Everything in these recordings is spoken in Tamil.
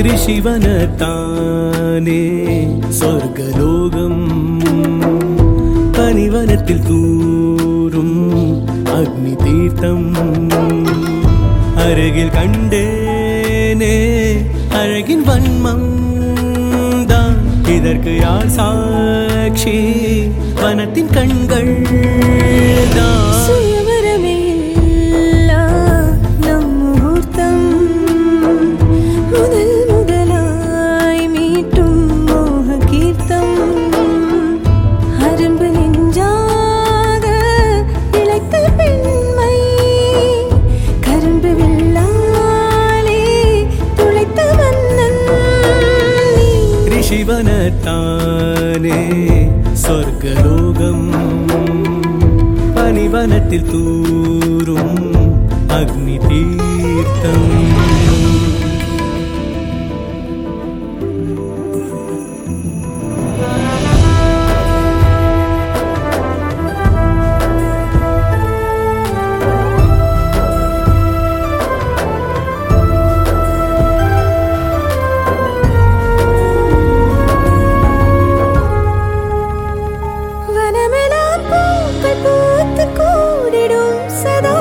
ഋഷിവനത്താനേ സ്വർഗലോകം പനിവനത്തിൽ തൂറും അഗ്നിതീർത്ഥം അരകിൽ കണ്ടേനേ അഴകിൻ വന്മം தான் இதற்கு யார் சாட்சி வனத்தின் கண்கள் தான் சுயவரமே இல்லா நம் முகூர்த்தம் முதல் முதலாய் மீட்டும் மோக கீர்த்தம் அரும்பு நெஞ்சாக இழைத்த பெண்மை கரும்பு வில்லாலே துளைத்த மன்னன் நீ ഋഷിവനത്താനേ സ്വർഗലോകം പനിവനത്തിൽ തൂറും അഗ്നിതീർത്ഥം வனமெல்லாம் பூக்கள் பூத்து கூடிடும் சதா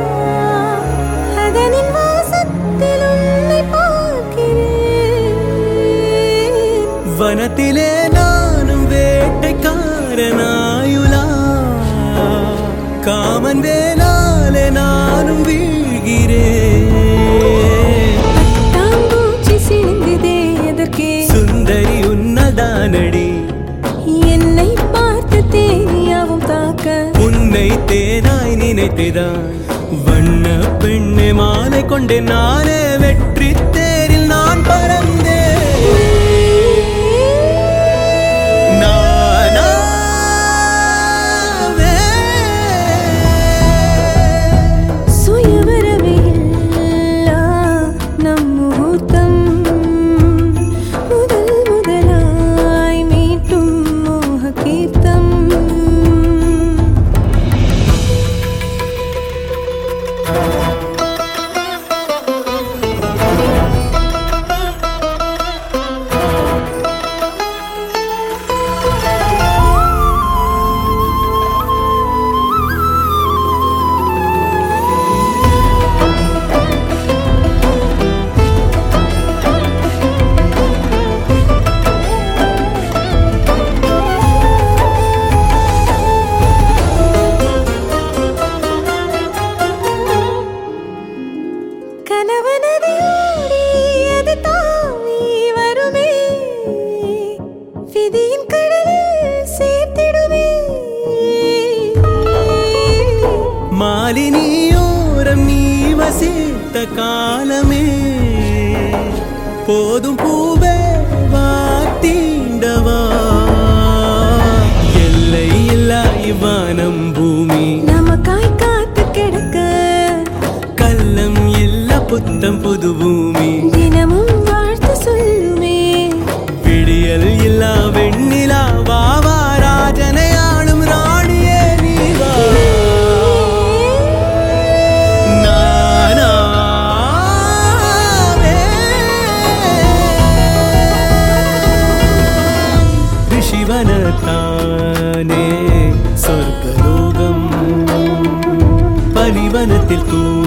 அதனின் வாசத்தில் உன்னை பார்க்கிறேன் വനത്തിലെ നാനും വേട്ടക്കാരനായുലാ കാമൻ വേലാലെ നാനും വീഴ്கிறேன் தாம்பூச்சி சிந்துதே எதற்கே സുന്ദരി ഉന്നതാനടി என்னை பார்த்து தேனியாவும் தாக்க உன்னை தேனாய் நினைத்ததான் வண்ண பெண்ணை மாலை கொண்டு நானே வெற்றி தேரில் நான் பறந்தேன் நானாவே சுயவரமே இல்லா நம் முகூர்த்தம் முதல் முதலாய் மீட்டும் மோக கீர்த்தம் கணவனதோடி அது தாவி வருமே விதியின் கடலில் சேர்த்திடுமே மாலினியோரம் நீ வசித்த காலமே போதும் பூவே வாத்தீண்டவா எல்லை இல்லா இவ்வானம் பூமி நமக்காய் காத்து கிடக்க கள்ளம் இல்ல புத்தம் புது பூமி தினமும் வாழ்த்து சொல்லுமே விடியல் இல்லா வெண்ணிலா வாவா ராஜனை ஆளும் ராணியே நீவா நானாவே ഋഷിവനത്താനേ സ്വർഗലോകം പരിവനത്തിൽ തൂ